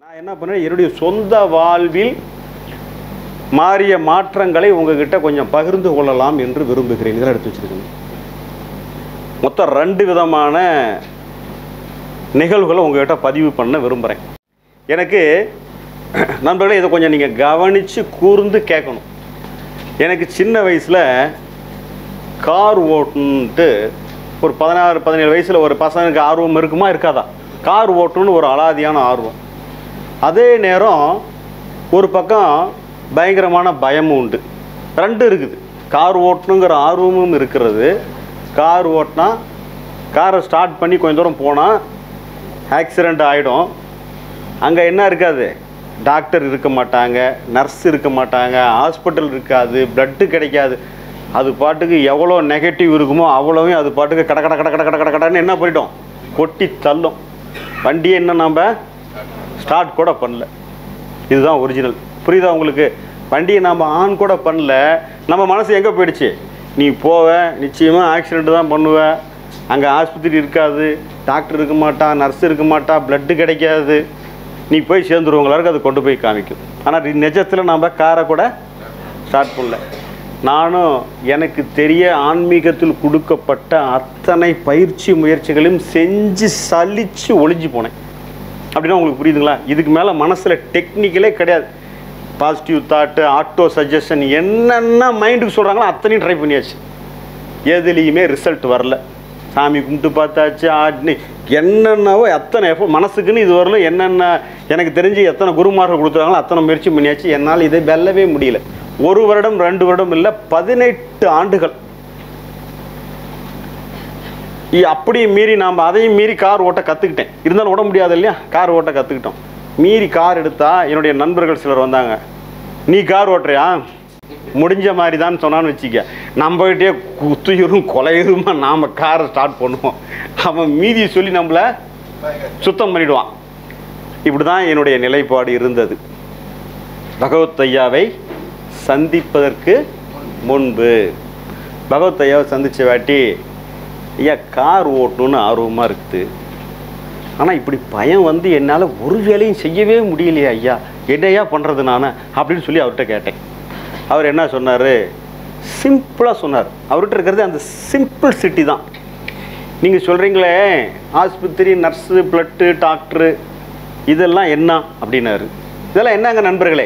நான் என்ன பண்ணேன் என்னுடைய சொந்த வாழ்வில் மாறிய மாற்றங்களை உங்ககிட்ட கொஞ்சம் பகிர்ந்து கொள்ளலாம் என்று விரும்புகிறேன் இதெல்லாம் எடுத்து வச்சிருக்கேன் மொத்தம் ரெண்டு விதமான நிகழ்வுகளை உங்ககிட்ட பதிவு பண்ண விரும்புகிறேன் எனக்கு நண்பர்களே இதை கொஞ்சம் நீங்கள் கவனித்து கூர்ந்து கேட்கணும் எனக்கு சின்ன வயசில் கார் ஓட்டுன்ட்டு ஒரு பதினாறு பதினேழு வயசில் ஒரு பசங்களுக்கு ஆர்வம் இருக்குமா இருக்காதா கார் ஓட்டணும்னு ஒரு அலாதியான ஆர்வம் அதே நேரம் ஒரு பக்கம் பயங்கரமான பயமும் உண்டு ரெண்டும் இருக்குது கார் ஓட்டணுங்கிற ஆர்வமும் இருக்கிறது கார் ஓட்டினா காரை ஸ்டார்ட் பண்ணி கொஞ்சம் தூரம் போனால் ஆக்சிடெண்ட் ஆகிடும் அங்கே என்ன இருக்காது டாக்டர் இருக்க மாட்டாங்க நர்ஸ் இருக்க மாட்டாங்க ஹாஸ்பிட்டல் இருக்காது பிளட்டு கிடைக்காது அது பாட்டுக்கு எவ்வளோ நெகட்டிவ் இருக்குமோ அவ்வளோவையும் அது பாட்டுக்கு கட கட கட கட கட கட கடன்னு என்ன பண்ணிட்டோம் கொட்டி தள்ளும் வண்டியை என்ன நம்ம ஸ்டார்ட் கூட பண்ணல இதுதான் ஒரிஜினல் புரியுதா உங்களுக்கு வண்டியை நாம் ஆன் கூட பண்ணல நம்ம மனசு எங்கே போயிடுச்சு நீ போவ நிச்சயமாக ஆக்சிடெண்ட் தான் பண்ணுவ அங்கே ஆஸ்பத்திரி இருக்காது டாக்டர் இருக்க மாட்டா நர்ஸ் இருக்க மாட்டா பிளட்டு கிடைக்காது நீ போய் சேர்ந்துருவங்களாருக்கு அது கொண்டு போய் காமிக்கும் ஆனால் நிஜத்தில் நாம் காரை கூட ஸ்டார்ட் பண்ணல நானும் எனக்கு தெரிய ஆன்மீகத்தில் கொடுக்கப்பட்ட அத்தனை பயிற்சி முயற்சிகளையும் செஞ்சு சலிச்சு ஒளிஞ்சு போனேன் அப்படின்னா உங்களுக்கு புரியுதுங்களா இதுக்கு மேலே மனசில் டெக்னிக்கலே கிடையாது பாசிட்டிவ் தாட்டு ஆட்டோ சஜஷன் என்னென்ன மைண்டுக்கு சொல்கிறாங்களோ அத்தனையும் ட்ரை பண்ணியாச்சு எதுலேயுமே ரிசல்ட் வரல சாமி கும்பிட்டு பார்த்தாச்சு ஆட்னி என்னென்னவோ எத்தனை எஃபோ மனசுக்குன்னு இது வரல என்னென்ன எனக்கு தெரிஞ்சு எத்தனை குருமார்கள் கொடுத்துருக்காங்களோ அத்தனை முயற்சி பண்ணியாச்சு என்னால் இதை வெல்லவே முடியல ஒரு வருடம் ரெண்டு வருடம் இல்லை பதினெட்டு ஆண்டுகள் இ- அப்படி மீறி நாம் அதையும் மீறி கார் ஓட்ட கற்றுக்கிட்டேன் இருந்தாலும் ஓட முடியாது இல்லையா கார் ஓட்ட கற்றுக்கிட்டோம் மீறி கார் எடுத்தா என்னுடைய நண்பர்கள் சிலர் வந்தாங்க நீ கார் ஓட்டுறியா முடிஞ்ச மாதிரி தான் சொன்னான்னு வச்சுக்க நம்மகிட்டே குத்துயிரும் கொலையுருமா நாம் காரை ஸ்டார்ட் பண்ணுவோம் அவன் மீதி சொல்லி நம்மளை சுத்தம் பண்ணிடுவான் இப்படி தான் என்னுடைய நிலைப்பாடு இருந்தது பகவத் ஐயாவை சந்திப்பதற்கு முன்பு பகவத் ஐயாவை சந்திச்ச வாட்டி ஐயா கார் ஓட்டணும்னு ஆர்வமாக இருக்குது ஆனால் இப்படி பயம் வந்து என்னால் ஒரு வேலையும் செய்யவே முடியலையே ஐயா என்னையா பண்ணுறது நான் அப்படின்னு சொல்லி அவர்கிட்ட கேட்டேன் அவர் என்ன சொன்னார் சிம்பிளாக சொன்னார் அவர்கிட்ட இருக்கிறது அந்த சிம்பிள் சிட்டி தான் நீங்கள் சொல்கிறீங்களே ஆஸ்பத்திரி நர்ஸு பிளட்டு டாக்டரு இதெல்லாம் என்ன அப்படின்னாரு இதெல்லாம் என்னங்க நண்பர்களே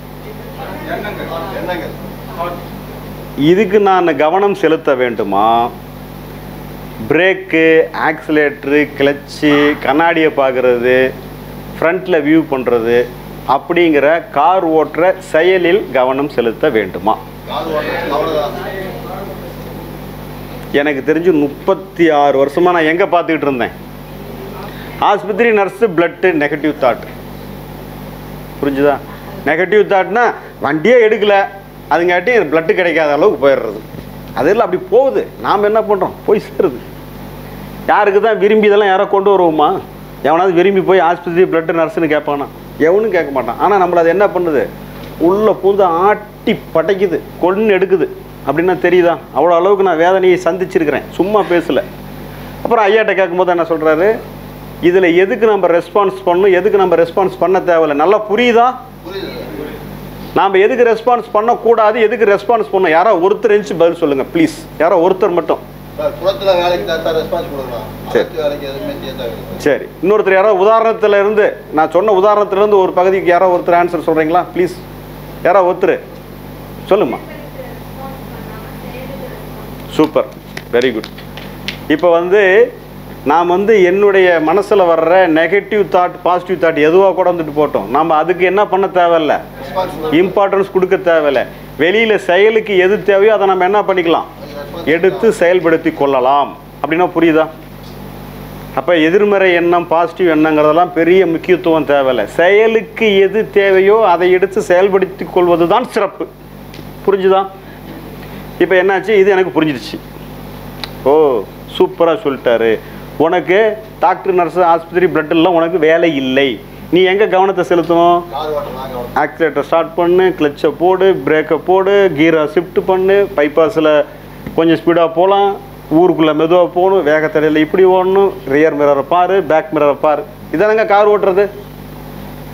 இதுக்கு நான் கவனம் செலுத்த வேண்டுமா பிரேக்கு ஆக்சிலேட்ரு கிளச்சு கண்ணாடியை பார்க்குறது ஃப்ரண்ட்டில் வியூ பண்ணுறது அப்படிங்கிற கார் ஓட்டுற செயலில் கவனம் செலுத்த வேண்டுமா எனக்கு தெரிஞ்சு முப்பத்தி ஆறு வருஷமாக நான் எங்கே பார்த்துக்கிட்டு இருந்தேன் ஆஸ்பத்திரி நர்ஸு பிளட்டு நெகட்டிவ் தாட் புரிஞ்சுதா நெகட்டிவ் தாட்னா வண்டியே எடுக்கல அதுங்காட்டி பிளட்டு கிடைக்காத அளவுக்கு போயிடுறது அதெல்லாம் அப்படி போகுது நாம் என்ன பண்ணுறோம் போய் சேருது யாருக்கு தான் விரும்பி இதெல்லாம் யாரோ கொண்டு வருவோமா எவனாவது விரும்பி போய் ஆஸ்பத்திரி பிளட்டு நர்ஸுன்னு கேட்பானா எவனும் கேட்க மாட்டான் ஆனால் நம்மள அது என்ன பண்ணுது உள்ளே பூந்து ஆட்டி படைக்குது கொன்று எடுக்குது அப்படின்னா தெரியுதா அவ்வளோ அளவுக்கு நான் வேதனையை சந்திச்சிருக்கிறேன் சும்மா பேசலை அப்புறம் ஐயாட்ட கேட்கும்போது என்ன சொல்கிறாரு இதில் எதுக்கு நம்ம ரெஸ்பான்ஸ் பண்ணணும் எதுக்கு நம்ம ரெஸ்பான்ஸ் பண்ண தேவையில்லை நல்லா புரியுதா நாம் எதுக்கு ரெஸ்பான்ஸ் பண்ணக்கூடாது எதுக்கு ரெஸ்பான்ஸ் பண்ணணும் யாரோ ஒருத்தர் இருந்துச்சு பதில் சொல்லுங்கள் ப்ளீஸ் யாரோ ஒருத்தர் மட்டும் சார் குளத்துல வேலைக்கு தான் சார் ரெஸ்பான்ஸ் கொடுக்கலாம் சரி. அரசு வேலைக்கு எதுவுமே செய்ய தேவையில்லை சரி இன்னொருத்தர் யாரோ உதாரணத்துல இருந்து நான் சொன்ன உதாரணத்துல இருந்து ஒரு பகுதிக்கு யாரோ ஒருத்தர் ஆன்சர் சொல்றீங்களா ப்ளீஸ் யாரோ ஒருத்தர் சொல்லுமா சூப்பர் வெரி குட் இப்போ வந்து நான் வந்து என்னுடைய மனசில் வர்ற நெகட்டிவ் தாட் பாசிட்டிவ் தாட் எதுவாக கூட வந்துட்டு போட்டோம் நம்ம அதுக்கு என்ன பண்ண தேவையில்ல ரெஸ்பான்ஸ் இம்பார்ட்டன்ஸ் கொடுக்க தேவையில்ல வெளியில் செயலுக்கு எது தேவையோ அதை நம்ம என்ன பண்ணிக்கலாம் எடுத்து செயல்படுத்தி கொள்ளலாம் அப்படின்னா புரியுதா அப்போ எதிர்மறை எண்ணம் பாசிட்டிவ் எண்ணங்கிறதெல்லாம் பெரிய முக்கியத்துவம் தேவையில்லை செயலுக்கு எது தேவையோ அதை எடுத்து செயல்படுத்தி கொள்வது தான் சிறப்பு புரிஞ்சுதா இப்போ என்னாச்சு இது எனக்கு புரிஞ்சிடுச்சு ஓ சூப்பராக சொல்லிட்டாரு உனக்கு டாக்டர் நர்ஸ் ஆஸ்பத்திரி blood எல்லாம் உனக்கு வேலை இல்லை நீ எங்கே கவனத்தை செலுத்தணும் கார் ஓட்டலாம் கவனம் ஆக்சிலேட்டர் ஸ்டார்ட் பண்ணு கிளச்சை போடு பிரேக்கை போடு கீரை ஷிஃப்ட் பண்ணு பைபாஸில் கொஞ்சம் ஸ்பீடாக போகலாம் ஊருக்குள்ளே மெதுவாக போகணும் வேகத்தடையில் இப்படி ஓடணும் ரியர் மிரரை பாரு பேக் மிரரை பாரு இதானங்க கார் ஓட்டுறது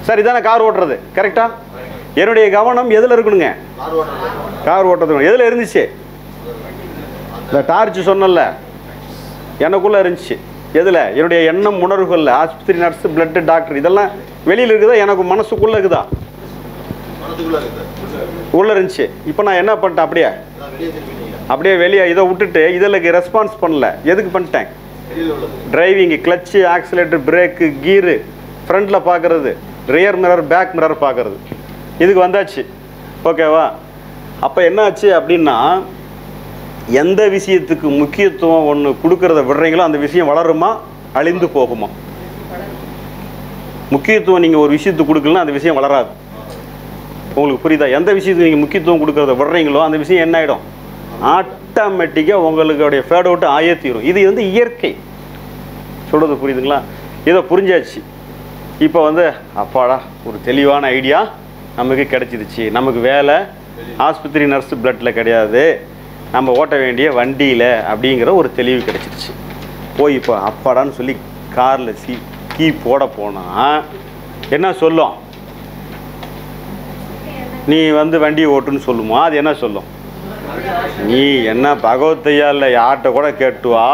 சார் இதானே கார் ஓட்டுறது கரெக்டா என்னுடைய கவனம் எதில் இருக்கணுங்க கார் ஓட்டுறது கார் ஓட்டுறது எதில் இருந்துச்சு இந்த டார்ச் சொன்னல எனக்குள்ளே இருந்துச்சு எதில் என்னுடைய எண்ணம் உணர்வுகளில் ஆஸ்பத்திரி நர்ஸு பிளட்டு டாக்டர் இதெல்லாம் வெளியில் இருக்குதா எனக்கு மனசுக்குள்ளே இருக்குதா மனசுக்குள்ள இருக்குது உள்ளே இருந்துச்சு இப்போ நான் என்ன பண்ணிட்டேன் அப்படியே நான் வெளியே திரும்பிட்டீங்க அப்படியே வெளியே இதை விட்டுட்டு இதில் ரெஸ்பான்ஸ் பண்ணல எதுக்கு பண்ணிட்டேன் வெளியில் உள்ளது driving clutch accelerator brake gear ஃப்ரண்ட்டில் பார்க்குறது ரியர் மிரர் பேக் மிரர் பார்க்குறது இதுக்கு வந்தாச்சு ஓகேவா அப்போ என்னாச்சு அப்படின்னா எந்த விஷயத்துக்கு முக்கியத்துவம் ஒன்று கொடுக்கறத விடுறீங்களோ அந்த விஷயம் வளருமா அழிந்து போகுமா முக்கியத்துவம் நீங்கள் ஒரு விஷயத்துக்கு கொடுக்கலன்னா அந்த விஷயம் வளராது உங்களுக்கு புரியுதா எந்த விஷயத்துக்கு நீங்கள் முக்கியத்துவம் கொடுக்கறத விடுறீங்களோ அந்த விஷயம் என்ன ஆகிடும் ஆட்டோமேட்டிக்காக உங்களுடைய ஃபேட் அவுட் ஆயே தீரும் இது வந்து இயற்கை சொல்கிறது புரியுதுங்களா இதை புரிஞ்சாச்சு இப்போ வந்து அப்பாடா ஒரு தெளிவான ஐடியா நமக்கு கிடைச்சிருச்சு நமக்கு வேலை ஆஸ்பத்திரி நர்ஸு பிளட்டில் கிடையாது நம்ம ஓட்ட வேண்டிய வண்டியில் அப்படிங்கிற ஒரு தெளிவு கிடைச்சிருச்சு போய் இப்போ அப்பாடான்னு சொல்லி காரில் சி கீ போட போனால் என்ன சொல்லும் நீ வந்து வண்டியை ஓட்டுன்னு சொல்லுமா அது என்ன சொல்லும் நீ என்ன பகவத்தையா இல்லை யார்கிட்ட கூட கேட்டுவா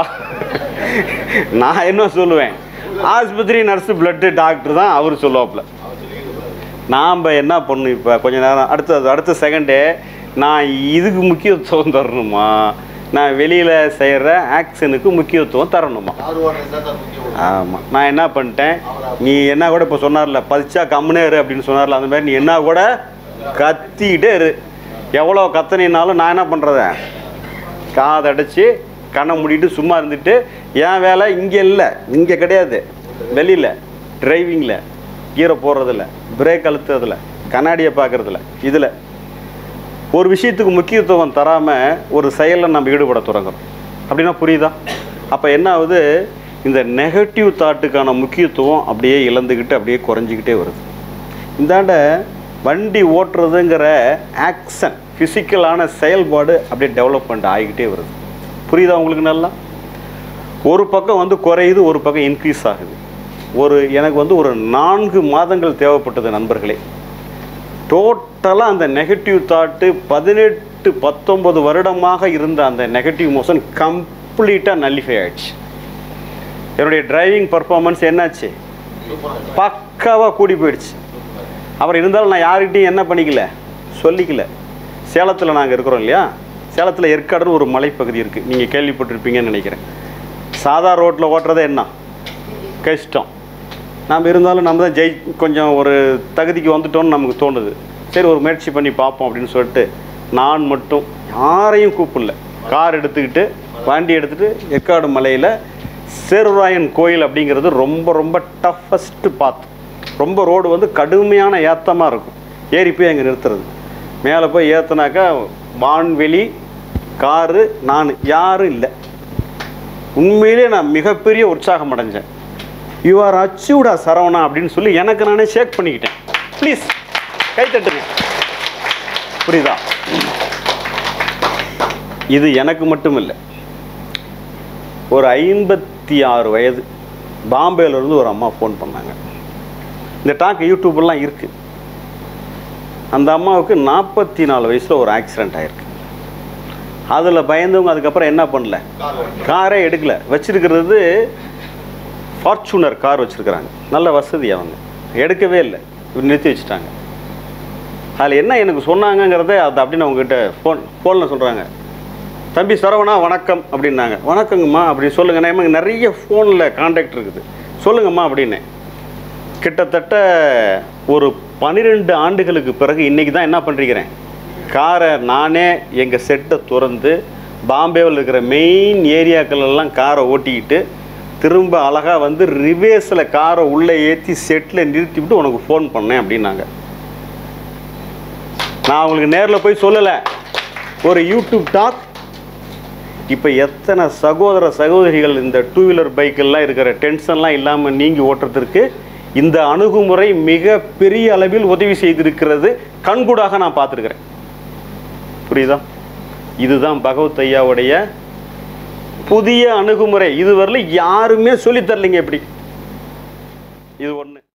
நான் என்ன சொல்லுவேன் ஆஸ்பத்திரி நர்ஸு பிளட்டு டாக்டர் தான் அவர் சொல்லுவாப்புல நாம் என்ன பண்ணணும் இப்போ கொஞ்ச நேரம் அடுத்தது அடுத்த செகண்டே நான் இதுக்கு முக்கியத்துவம் தரணுமா நான் வெளியில் செய்கிற ஆக்ஷனுக்கு முக்கியத்துவம் தரணுமா கார் ஓட்டுறது தான் சார் முக்கியம் ஆமாம் நான் என்ன பண்ணிட்டேன் நீ என்ன கூட இப்போ சொன்னார்ல பதிச்சா கம்முனே இரு அப்படின்னு சொன்னார்ல அந்த மாதிரி நீ என்ன கூட கத்திக்கிட்டே இரு எவ்வளோ கத்தனினாலும் நான் என்ன பண்ணுறத காதடைச்சி கண்ணை மூடிட்டு சும்மா இருந்துட்டு என் வேலை இங்கே இல்லை இங்கே கிடையாது வெளியில் டிரைவிங்கில் கீரை போடுறதில்ல பிரேக் அழுத்துறதில்ல கண்ணாடியை பார்க்குறதில்ல இதில் ஒரு விஷயத்துக்கு முக்கியத்துவம் தராமல் ஒரு செயலில் நம்ம ஈடுபட தொடங்குறோம் அப்படின்னா புரியுதா அப்போ என்ன ஆகுது இந்த நெகட்டிவ் தாட்டுக்கான முக்கியத்துவம் அப்படியே இழந்துக்கிட்டு அப்படியே குறைஞ்சிக்கிட்டே வருது இந்தாண்ட வண்டி ஓட்டுறதுங்கிற ஆக்ஷன் ஃபிசிக்கலான செயல்பாடு அப்படியே டெவலப்மெண்ட் ஆகிக்கிட்டே வருது புரியுதா உங்களுக்கு நல்லா ஒரு பக்கம் வந்து குறையுது ஒரு பக்கம் இன்க்ரீஸ் ஆகுது ஒரு எனக்கு வந்து ஒரு நான்கு மாதங்கள் தேவைப்பட்டது நண்பர்களே டோட்டலாக அந்த நெகட்டிவ் தாட்டு பதினெட்டு பத்தொன்பது வருடமாக இருந்த அந்த நெகட்டிவ் மோஷன் கம்ப்ளீட்டாக நல்லிஃபை ஆயிடுச்சு என்னுடைய டிரைவிங் பர்ஃபார்மன்ஸ் என்னாச்சு சூப்பராக பக்காவாக கூடி போயிடுச்சு அப்புறம் இருந்தாலும் நான் யார்கிட்டையும் என்ன பண்ணிக்கல சொல்லிக்கல சேலத்தில் நாங்கள் இருக்கிறோம் இல்லையா சேலத்தில் ஏற்காடுன்னு ஒரு மலைப்பகுதி இருக்குது நீங்கள் கேள்விப்பட்டிருப்பீங்கன்னு நினைக்கிறேன் சாதா ரோட்டில் ஓட்டுறதே என்ன கஷ்டம் நாம் இருந்தாலும் நம்ம தான் ஜெய் கொஞ்சம் ஒரு தகுதிக்கு வந்துட்டோம்னு நமக்கு தோணுது சரி ஒரு முயற்சி பண்ணி பார்ப்போம் அப்படின்னு சொல்லிட்டு நான் மட்டும் யாரையும் கூப்பிடல கார் எடுத்துக்கிட்டு வண்டி எடுத்துகிட்டு ஏற்காடு மலையில் சேர்வராயன் கோயில் அப்படிங்கிறது ரொம்ப ரொம்ப டஃபஸ்ட்டு பாத் ரொம்ப ரோடு வந்து கடுமையான ஏத்தமாக இருக்கும் ஏறி போய் அங்கே நிறுத்துறது மேலே போய் ஏற்றுனாக்கா வான்வெளி காரு நான் யாரும் இல்லை உண்மையிலே நான் மிகப்பெரிய உற்சாகம் அடைஞ்சேன் யூ ஆர் அச்சீவ்டா சரவணா அப்படின்னு சொல்லி எனக்கு நானே ஷேக் பண்ணிக்கிட்டேன் ப்ளீஸ் கை தட்டுங்க புரியுதா இது எனக்கு மட்டும் இல்லை ஒரு ஐம்பத்தி ஆறு வயது பாம்பேல இருந்து ஒரு அம்மா ஃபோன் பண்ணாங்க இந்த டாக் யூடியூப்லாம் இருக்குது அந்த அம்மாவுக்கு நாற்பத்தி நாலு வயசில் ஒரு ஆக்சிடெண்ட் ஆயிருக்கு அதில் பயந்தவங்க அதுக்கப்புறம் என்ன பண்ணல கார் ஓட்டுறது காரே எடுக்கல வச்சிருக்கிறது ஃபார்ச்சூனர் கார் வச்சுருக்குறாங்க நல்ல வசதி அவங்க எடுக்கவே இல்லை இவர் நிறுத்தி வச்சுட்டாங்க அதில் என்ன எனக்கு சொன்னாங்கங்கிறத அது அப்படின்னு அவங்ககிட்ட ஃபோன் ஃபோனில் சொல்கிறாங்க தம்பி சரவணா வணக்கம் அப்படின்னாங்க வணக்கங்கம்மா அப்படி சொல்லுங்க நமக்கு நிறைய ஃபோனில் காண்டாக்ட் இருக்குது சொல்லுங்கம்மா அப்படின்னேன் கிட்டத்தட்ட ஒரு பன்னிரெண்டு ஆண்டுகளுக்கு பிறகு இன்றைக்கி தான் என்ன பண்ணிருக்கிறேன் காரை நானே எங்கள் செட்டை திறந்து பாம்பேவில் இருக்கிற மெயின் ஏரியாக்கள் எல்லாம் காரை ஓட்டிக்கிட்டு திரும்ப அழகாக வந்து ரிவேஸில் காரை உள்ளே ஏற்றி செட்டில் நிறுத்தி விட்டு உனக்கு ஃபோன் பண்ணேன் அப்படின்னாங்க நான் உங்களுக்கு நேரில் போய் சொல்லலை ஒரு யூடியூப் டாக் இப்போ எத்தனை சகோதர சகோதரிகள் இந்த டூ வீலர் பைக்கெல்லாம் இருக்கிற டென்ஷன்லாம் இல்லாமல் நீங்கி ஓட்டுறதுக்கு இந்த அணுகுமுறை மிக பெரிய அளவில் உதவி செய்திருக்கிறது கண்கூடாக நான் பார்த்துருக்கிறேன் புரியுதா இதுதான் பகவத் ஐயாவுடைய புதிய அணுகுமுறை இதுவரையிலும் யாருமே சொல்லித் தரலைங்க எப்படி இது ஒன்று